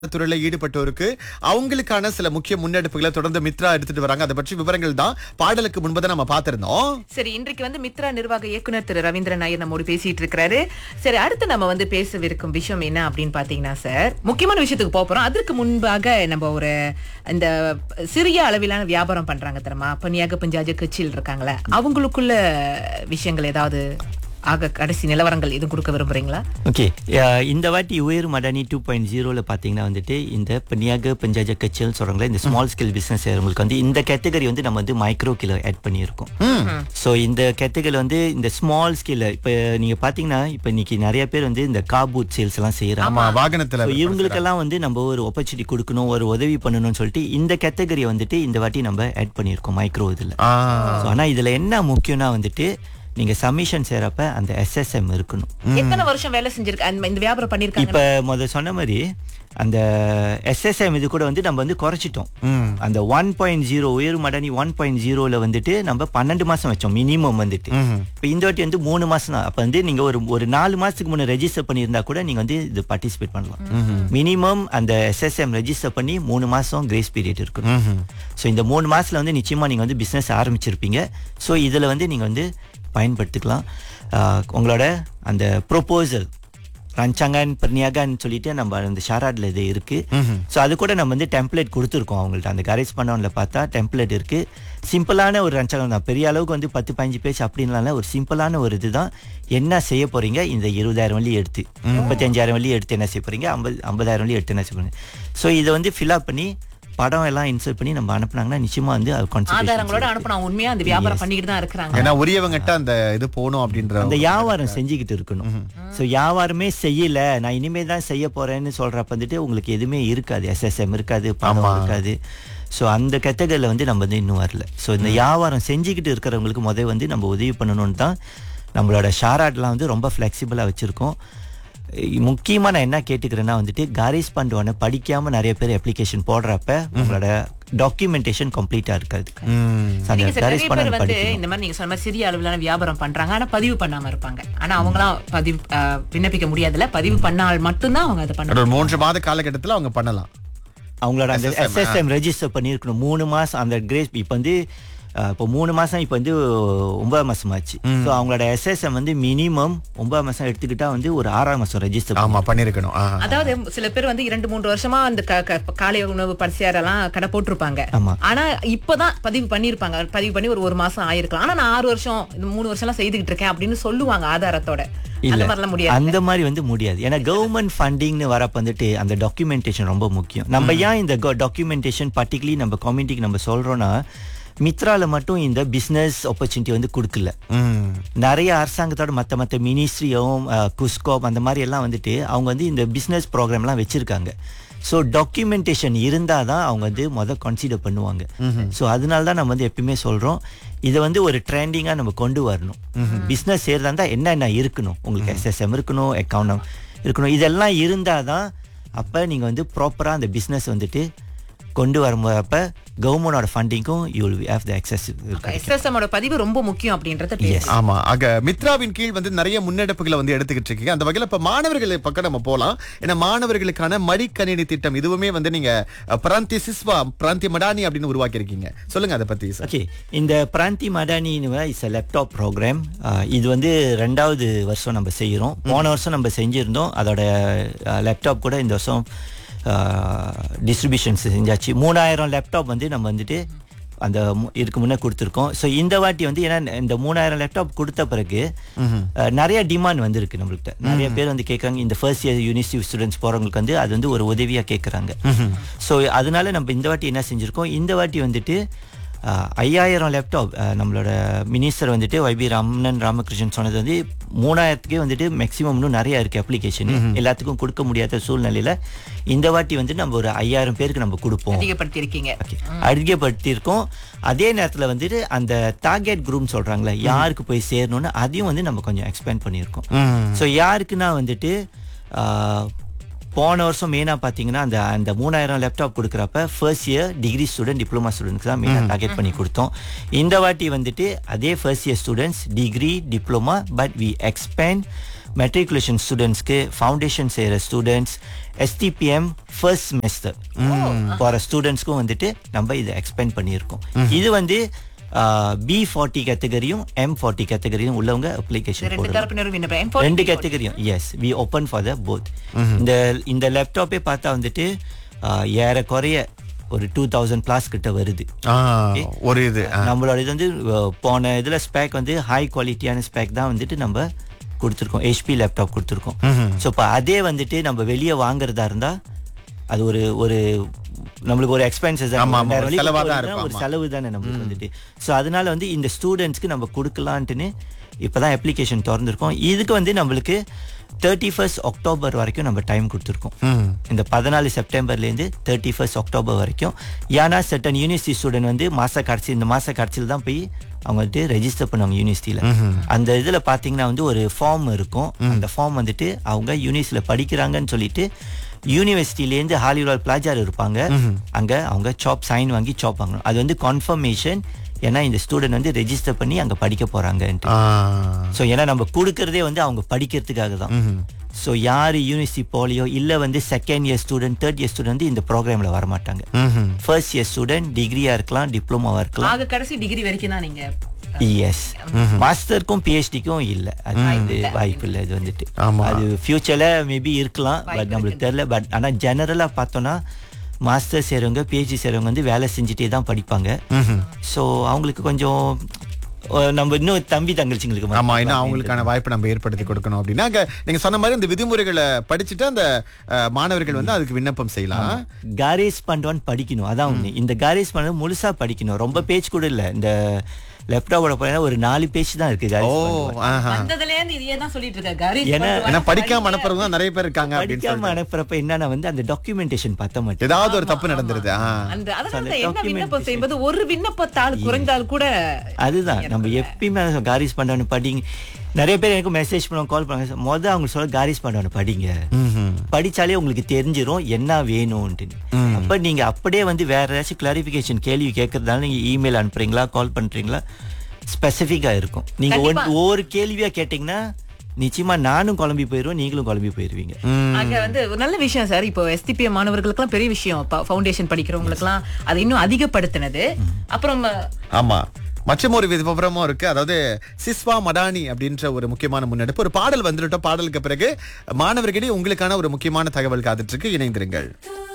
துறையில ஈடுபட்டோருக்கு அவங்களுக்கான சில முக்கிய முன்னெடுப்புகளை தொடர்ந்து மித்ரா எடுத்துட்டு வராங்க அதை பற்றி விவரங்கள் தான் பாடலுக்கு முன்பதான் நம்ம பார்த்திருந்தோம் சரி இன்றைக்கு வந்து மித்ரா நிர்வாக இயக்குனர் திரு ரவீந்திரன் நாயர் நம்மோடு பேசிட்டு இருக்கிறாரு சரி அடுத்து நம்ம வந்து பேசவிருக்கும் விஷயம் என்ன அப்படின்னு பாத்தீங்கன்னா சார் முக்கியமான விஷயத்துக்கு போக போறோம் அதற்கு முன்பாக நம்ம ஒரு இந்த சிறிய அளவிலான வியாபாரம் பண்றாங்க தெரியுமா பனியாக பஞ்சாஜ கட்சியில் இருக்காங்களே அவங்களுக்குள்ள விஷயங்கள் ஏதாவது ஆக கடைசி நிலவரங்கள் எதுவும் கொடுக்க விரும்புறீங்களா ஓகே இந்த வாட்டி உயர் மடானி டூ பாயிண்ட் ஜீரோவில் பார்த்தீங்கன்னா வந்துட்டு இந்த பனியாக பஞ்சாஜ கச்சல் சொல்கிறாங்களே இந்த ஸ்மால் ஸ்கேல் பிஸ்னஸ் செய்கிறவங்களுக்கு வந்து இந்த கேட்டகரி வந்து நம்ம வந்து மைக்ரோ கிலோ ஆட் பண்ணியிருக்கோம் ஸோ இந்த கேட்டகரி வந்து இந்த ஸ்மால் ஸ்கேல இப்போ நீங்கள் பார்த்தீங்கன்னா இப்போ இன்னைக்கு நிறைய பேர் வந்து இந்த காபூத் சேல்ஸ் எல்லாம் செய்கிறாங்க ஆமா வாகனத்துல So, இவங்களுக்கெல்லாம் வந்து நம்ம ஒரு opportunity கொடுக்கணும் ஒரு உதவி பண்ணணும்னு சொல்லிட்டு இந்த கேட்டகரியை வந்துட்டு இந்த வாட்டி நம்ம ஆட் பண்ணியிருக்கோம் மைக்ரோ இதில் ஆ, ஸோ ஆனால் இதில் என்ன முக்கியம்னா வந்துட்டு நீங்கள் சப்மிஷன் செய்கிறப்ப அந்த எஸ்எஸ்எம் இருக்கணும் எத்தனை வருஷம் வேலை செஞ்சிருக்க அந்த- இந்த வியாபாரம் பண்ணிருக்காங்க இப்ப முத சொன்ன மாதிரி அந்த எஸ்எஸ்எம் இது கூட வந்து நம்ம வந்து குறைச்சிட்டோம் ம். அந்த ஒன் பாயிண்ட் ஜீரோ உயர் மடனி ஒன் பாயிண்ட் ஜீரோல வந்துட்டு நம்ம பன்னெண்டு மாசம் வச்சோம் மினிமம் வந்துட்டு இப்ப இந்த வாட்டி வந்து மூணு மாசம் தான் அப்ப வந்து நீங்க ஒரு ஒரு நாலு மாசத்துக்கு முன்ன ரெஜிஸ்டர் பண்ணியிருந்தா கூட நீங்க வந்து இது பார்ட்டிசிபேட் பண்ணலாம் மினிமம் அந்த எஸ்எஸ்எம் ரெஜிஸ்டர் பண்ணி மூணு மாசம் கிரேஸ் பீரியட் இருக்கணும் ஸோ இந்த மூணு மாசத்துல வந்து நிச்சயமா நீங்க வந்து பிசினஸ் ஆரம்பிச்சிருப்பீங்க ஸோ இதுல வந்து நீங்க வந்து பயன்படுத்திக்கலாம் ஆஹ் உங்களோட அந்த ப்ரொபோசல் ரஞ்சாங்கன் பர்னியாகான்னு சொல்லிட்டு நம்ம அந்த ஷாராட்ல இது இருக்கு ஸோ அது கூட நம்ம வந்து டெம்ப்ளேட் கொடுத்துருக்கோம் அவங்கள்ட்ட அந்த கரேஜ் பண்ணவன்ல பார்த்தா டெம்ப்ளேட் இருக்கு சிம்பிளான ஒரு ரஞ்சாங்கம் தான் பெரிய அளவுக்கு வந்து பத்து பதினஞ்சு பேஜ் அப்படின்லாம் இல்ல, ஒரு சிம்பிளான ஒரு இதுதான் என்ன செய்ய போறீங்க இந்த இருபதாயிரம் வள்ளி எடுத்து முப்பத்தஞ்சாயிரம் வள்ளி எடுத்து என்ன செய்ய போறீங்க ஐம்பது ஐம்பதாயிரம் வள்ளி எடுத்து என்ன செய்ய போறீங்க ஸோ இதை வந்து ஃபில்அப் பண்ணி படம் எல்லாம் இன்சர்ட் பண்ணி நம்ம அனுப்புனாங்கன்னா நிச்சயமா வந்து அது ஆதாரங்களோட கான்செப்ட் அனுப்பணும் உண்மையா அந்த வியாபாரம் பண்ணிக்கிட்டு தான் இருக்கிறாங்க ஏன்னா உரியவங்கிட்ட அந்த இது போகணும் அப்படின்ற அந்த வியாபாரம் செஞ்சுக்கிட்டு இருக்கணும் ஸோ வியாபாரமே செய்யல நான் இனிமே தான் செய்ய போறேன்னு சொல்றப்ப வந்துட்டு உங்களுக்கு எதுவுமே இருக்காது எஸ்எஸ்எம் இருக்காது பணம் ஆமா. இருக்காது ஸோ அந்த கேட்டகரியில் வந்து நம்ம வந்து இன்னும் வரல ஸோ இந்த வியாபாரம் செஞ்சுக்கிட்டு இருக்கிறவங்களுக்கு முதல் வந்து நம்ம உதவி பண்ணணும்னு தான் நம்மளோட ஷாராட்லாம் வந்து ரொம்ப ஃப்ளெக்சிபிளாக வச்சுருக்கோம் முக்கியமா நான் என்ன கேட்டுக்கிறேன்னா வந்துட்டு காரிஸ் பண்ட் ஒன்று படிக்காம நிறைய பேர் அப்ளிகேஷன் போடுறப்ப உங்களோட டாக்குமெண்டேஷன் கம்ப்ளீட்டா இருக்காது ம். So, அந்த நீங்க சார் காரிஸ் நிறைய பண்ட் பேர் வந்து படிக்கணும் இந்த மாதிரி நீங்க சொன்ன மாதிரி சிறிய அளவிலான வியாபாரம் பண்றாங்க ஆனா பதிவு பண்ணாம இருப்பாங்க ஆனா அவங்களாம் பதிவு அஹ், விண்ணப்பிக்க முடியாதுல்ல பதிவு பண்ணால் மட்டும்தான் அவங்க அதை பண்ண ஒரு மூன்று மாத காலகட்டத்துல அவங்க பண்ணலாம் அவங்களோட அந்த SSM, எஸ்எஸ்எம் ரெஜிஸ்டர் பண்ணியிருக்கணும் மூணு மாசம் அந்த கிரேஸ் இப்போ வந்து அஹ், இப்போ மூணு மாசம் இப்போ வந்து ஒன்பது மாசம் ஆச்சு ஸோ அவங்களோட எஸ்எஸ்எம் வந்து மினிமம் ஒன்பது மாசம் எடுத்துக்கிட்டா வந்து ஒரு ஆறாம் மாசம் ரெஜிஸ்டர் ஆமா பண்ணிருக்கணும் ஆ. அதாவது சில பேர் வந்து இரண்டு மூன்று வருஷமா அந்த க- க- காலை உணவு பரிசையாரெல்லாம் கடை போட்டிருப்பாங்க ஆமா. ஆனா இப்பதான் பதிவு பண்ணிருப்பாங்க பதிவு பண்ணி ஒரு ஒரு மாசம் ஆயிருக்கலாம் ஆனா நான் ஆறு வருஷம் இந்த மூணு வருஷம் எல்லாம் செய்துகிட்டு இருக்கேன் அப்படின்னு சொல்லுவாங்க ஆதாரத்தோட அந்த இல்ல மாதிரிலாம் முடியாது அந்த மாதிரி வந்து முடியாது ஏன்னா கவர்மெண்ட் ஃபண்டிங்னு வரப்ப வந்துட்டு அந்த டாக்குமெண்டேஷன் ரொம்ப முக்கியம் நம்ம ஏன் இந்த டாக்குமெண்டேஷன் பர்டிகுலி நம்ம கம்யூனிட்டிக்கு நம்ம சொல்றோம்னா மித்ரால மட்டும் இந்த பிசினஸ் ஆப்பர்ச்சுனிட்டி வந்து கொடுக்கல ம். நிறைய அரசாங்கத்தோட மற்ற மற்ற மினிஸ்ட்ரியும் குஸ்கோப் அந்த மாதிரி எல்லாம் வந்துட்டு அவங்க வந்து இந்த பிஸ்னஸ் ப்ரோக்ராம்லாம் வச்சிருக்காங்க ஸோ டாக்குமெண்டேஷன் இருந்தால் தான் அவங்க வந்து மொதல் கன்சிடர் பண்ணுவாங்க ஸோ அதனால தான் நம்ம வந்து எப்பயுமே சொல்கிறோம் இதை வந்து ஒரு ட்ரெண்டிங்காக நம்ம கொண்டு வரணும் பிஸ்னஸ் செய்கிறதா இருந்தால் என்னென்ன இருக்கணும் உங்களுக்கு எஸ்எஸ்எம் இருக்கணும் அக்கௌண்ட் இருக்கணும் இதெல்லாம் இருந்தால் தான் அப்போ நீங்கள் வந்து ப்ராப்பராக அந்த பிஸ்னஸ் வந்துட்டு கொண்டு வரும்போது கவர்மெண்டோட ஃபண்டிங்க்கும் you will have the access SSM ஓட பதிவு ரொம்ப முக்கியம் அப்படின்றத பேசு ஆமா ஆக மித்ராவின் கீழ் வந்து நிறைய முன்னெடுப்புகளை வந்து எடுத்துக்கிட்டு இருக்கீங்க அந்த வகையில இப்ப மாணவர்கள் பக்கம் நம்ம போலாம் ஏன்னா மாணவர்களுக்கான மடிக்கணினி திட்டம் இதுவுமே வந்து நீங்க அஹ், பிராந்தி சிஸ்வா பிராந்தி மடானி அப்படின்னு உருவாக்கி இருக்கீங்க சொல்லுங்க அதை பத்தி சார் ஓகே இந்த பிராந்தி மடானின்னு இஸ் அ லேப்டாப் ப்ரோக்ராம் இது வந்து ரெண்டாவது வருஷம் நம்ம செய்கிறோம் போன வருஷம் நம்ம செஞ்சுருந்தோம் அதோட லேப்டாப் கூட இந்த வருஷம் டிஸ்ட்ரிபியூஷன்ஸ் செஞ்சாச்சு மூணாயிரம் லேப்டாப் வந்து நம்ம வந்துட்டு அந்த மு- இதுக்கு முன்னே கொடுத்துருக்கோம் ஸோ இந்த வாட்டி வந்து ஏன்னா இந்த மூணாயிரம் லேப்டாப் கொடுத்த பிறகு அஹ், நிறைய டிமாண்ட் வந்திருக்கு நம்மள்கிட்ட நிறைய பேர் வந்து கேட்குறாங்க இந்த ஃபர்ஸ்ட் இயர் யூனிவர்சிட்டி ஸ்டூடெண்ட்ஸ் போகிறவங்களுக்கு வந்து அது வந்து ஒரு உதவியாக கேட்குறாங்க ஸோ அதனால நம்ம இந்த வாட்டி என்ன செஞ்சுருக்கோம் இந்த வாட்டி வந்துட்டு அஹ், ஐயாயிரம் லேப்டாப் நம்மளோட மினிஸ்டர் வந்துட்டு வைபி ராமன் ராமகிருஷ்ணன் சொன்னது வந்து மூணாயிரத்துக்கே வந்துட்டு மேக்ஸிமம் இன்னும் நிறைய இருக்கு அப்ளிகேஷன் எல்லாத்துக்கும் கொடுக்க முடியாத சூழ்நிலையில இந்த வாட்டி வந்து நம்ம ஒரு ஐயாயிரம் பேருக்கு நம்ம கொடுப்போம் அதிகப்படுத்தி இருக்கீங்க ஓகே அதிகப்படுத்தியிருக்கோம் அதே நேரத்தில் வந்துட்டு அந்த டார்கெட் குரூப் சொல்றாங்களே யாருக்கு போய் சேரணும்னு அதையும் வந்து நம்ம கொஞ்சம் எக்ஸ்பேண்ட் பண்ணியிருக்கோம் ஸோ யாருக்குன்னா வந்துட்டு ஆஹ், போன வருஷம் மெயினா பாத்தீங்கன்னா அந்த அந்த மூணாயிரம் லேப்டாப் கொடுக்குறப்ப first year degree student diploma students தான் மெயினாக டார்கெட் பண்ணி கொடுத்தோம் இந்த வாட்டி வந்துட்டு அதே first year students degree diploma but we expand matriculation ஸ்டூடெண்ட்ஸ்க்கு ஃபவுண்டேஷன் செய்கிற ஸ்டூடெண்ட்ஸ் எஸ்டிபிஎம் ஃபர்ஸ்ட் செமஸ்டர் போகிற ஸ்டூடெண்ட்ஸ்க்கும் வந்துட்டு நம்ம இதை எக்ஸ்பேண்ட் பண்ணியிருக்கோம் இது வந்து பி ஃபார்ட்டி கேட்டகரியும் எம் ஃபார்ட்டி கேட்டகரியும் உள்ளவங்க அப்ளிகேஷன் ரெண்டு போடலாம் தரப்பினரும் விண்ணப்பம் M40 ரெண்டு கேட்டகரியும் yes we open for the both இந்த இந்த லேப்டாப்பே பார்த்தா வந்துட்டு ஆஹ், ஏறக்குறைய ஒரு டூ தௌசண்ட் பிளாஸ் கிட்ட வருது ஆ, ஒரு இது ஆ. நம்மளோட இது வந்து அஹ், போன இதுல ஸ்பேக் வந்து ஹை குவாலிட்டியான ஸ்பேக் தான் வந்துட்டு நம்ம கொடுத்துருக்கோம் ஹெச்பி லேப்டாப் கொடுத்துருக்கோம் ஸோ இப்போ அதே வந்துட்டு நம்ம வெளியே வாங்குறதா இருந்தா அது ஒரு ஒரு நம்மளுக்கு ஒரு எக்ஸ்பென்சஸ் ஆமா, ஆமா, ஒரு செலவா தான் இருக்கும், ஒரு ஆமா. செலவு தானே நம்மளுக்கு வந்துட்டு ஸோ அதனால வந்து இந்த ஸ்டூடெண்ட்ஸ்க்கு நம்ம கொடுக்கலான்ட்டுன்னு இப்பதான் அப்ளிகேஷன் திறந்திருக்கோம் இதுக்கு வந்து நம்மளுக்கு தேர்ட்டி ஃபர்ஸ்ட் அக்டோபர் வரைக்கும் நம்ம டைம் கொடுத்துருக்கோம் ம். இந்த பதினாலு செப்டம்பர்லேருந்து தேர்ட்டி ஃபர்ஸ்ட் அக்டோபர் வரைக்கும் ஏன்னா சட்டன் யூனிவர்சிட்டி ஸ்டூடெண்ட் வந்து மாச கடைசி இந்த மாச கடைசியில் தான் போய் அவங்க வந்துட்டு ரெஜிஸ்டர் பண்ணுவாங்க யூனிவர்சிட்டியில் அந்த இதில் பார்த்தீங்கன்னா வந்து ஒரு ஃபார்ம் இருக்கும் அந்த ஃபார்ம் வந்துட்டு அவங்க யூனிவர்சிட்டியில் படிக்கிறாங்கன்னு சொல்லிட்டு யூனிவர்சிட்டிலேருந்து ஹாலிவுட் பிளாஜார் இருப்பாங்க அங்க அவங்க சாப் சைன் வாங்கி சாப் வாங்கணும் அது வந்து கன்ஃபர்மேஷன் ஏன்னா இந்த ஸ்டூடெண்ட் வந்து ரெஜிஸ்டர் பண்ணி அங்க படிக்க போறாங்கன்ட்டு ஆ. ஸோ ஏன்னா நம்ம கொடுக்கறதே வந்து அவங்க படிக்கிறதுக்காக தான் ஸோ யார் யூனிவர்சிட்டி போலியோ இல்லை வந்து second year student third year student வந்து இந்த ப்ரோக்ராமில் வரமாட்டாங்க ம்ஹும். ஃபர்ஸ்ட் இயர் ஸ்டூடெண்ட் டிகிரியா இருக்கலாம் டிப்ளமாவா இருக்கலாம் ஆக கடைசி டிகிரி வரைக்கும் தான் நீங்க எஸ் மாஸ்டருக்கும் பிஹெச்டிக்கும் இல்ல அது வந்து வாய்ப்பு இல்லை இது வந்துட்டு ஆமா. அது ஃபியூச்சர்ல மேபி இருக்கலாம் பட் நம்மளுக்கு தெரியல பட் ஆனா ஜெனரலா பார்த்தோம்னா மாஸ்டர் செய்றவங்க பிஹெச்டி செய்றவங்க வந்து வேலை செஞ்சுட்டே தான் படிப்பாங்க ஸோ அவங்களுக்கு கொஞ்சம் அஹ், நம்ம இன்னும் தம்பி தங்கச்சிங்களுக்கு ஆமா மட்டும் இன்னும் அவங்களுக்கான வாய்ப்பு நம்ம ஏற்படுத்தி கொடுக்கணும் அப்படின்னா அங்க நீங்க சொன்ன மாதிரி இந்த விதிமுறைகளை படிச்சுட்டு அந்த அஹ், மாணவர்கள் வந்து அதுக்கு விண்ணப்பம் செய்யலாம் காரேஜ் பண்றோன்னு படிக்கணும் அதான் ஒண்ணு இந்த காரேஜ் பண்ண முழுசா படிக்கணும் ரொம்ப பேஜ் கூட இல்ல இந்த லேப்டாப்போட போனா ஒரு நாலு பேஜ் தான் இருக்கு ஓ garage பண்றவங்க. ஆஹா. வந்ததுல இருந்து இதையே தான் சொல்லிட்டு இருக்க கரீஷ் ஏன்னா- கொண்டு ஏன்னா வா, படிக்காம படிங்க. அனுப்புறவங்க தான் நிறைய பேர் இருக்காங்க அப்படின்னு படிக்காம சொல்லிட்டு. அனுப்புறப்ப என்னன்னா வந்து அந்த டாக்குமெண்டேஷன் பத்த மாட்டேன் ஏதாவது ஒரு தப்பு நடந்துருது ஆ. அந்த அதனால அந்த தான் என்ன documentation. விண்ணப்பம் செய்யும்போது ஒரு விண்ணப்பத்தாள் குறைந்தால் கூட அதுதான் நம்ம எப்பயுமே காரிஸ் பண்ணவனு படிங்க நிறைய பேர் எனக்கு மெசேஜ் பண்ணுவாங்க கால் பண்ணுவாங்க மொதல் அவங்க சொல்ல காரிஸ் பண்ணவனு படிங்க ம்ஹும். படிச்சாலே உங்களுக்கு தெரிஞ்சிரும் என்ன வேணும்ட்டு அப்ப நீங்க அப்படியே வந்து வேற ஏதாச்சும் கிளாரிபிகேஷன் கேள்வி கேட்கறதால நீங்க இமெயில் அனுப்புறீங்களா கால் பண்றீங்களா ஸ்பெசிஃபிக்கா இருக்கும் நீங்க ஒன்- ஒவ்வொரு கேள்வியா கேட்டீங்கன்னா நிச்சயமா நானும் குழம்பி போயிருவேன் நீங்களும் குழம்பி போயிருவீங்க ம். அங்க வந்து ஒரு நல்ல விஷயம் சார் இப்போ எஸ்டிபிஎம் மாணவர்களுக்குலாம் பெரிய விஷயம் ஃபவுண்டேஷன் படிக்கிறவங்களுக்குலாம் அது இன்னும் அதிகப்படுத்தினது அப்புறம் ஆமா மற்றும் ஒரு விவரமும் இருக்கு அதாவது சிஸ்வா மடானி அப்படின்ற ஒரு முக்கியமான முன்னெடுப்பு ஒரு பாடல் வந்துட்டோம் பாடலுக்கு பிறகு மாணவர்களிடையே உங்களுக்கான ஒரு முக்கியமான தகவல் காத்துட்டு இருக்கு இணைந்திருங்கள்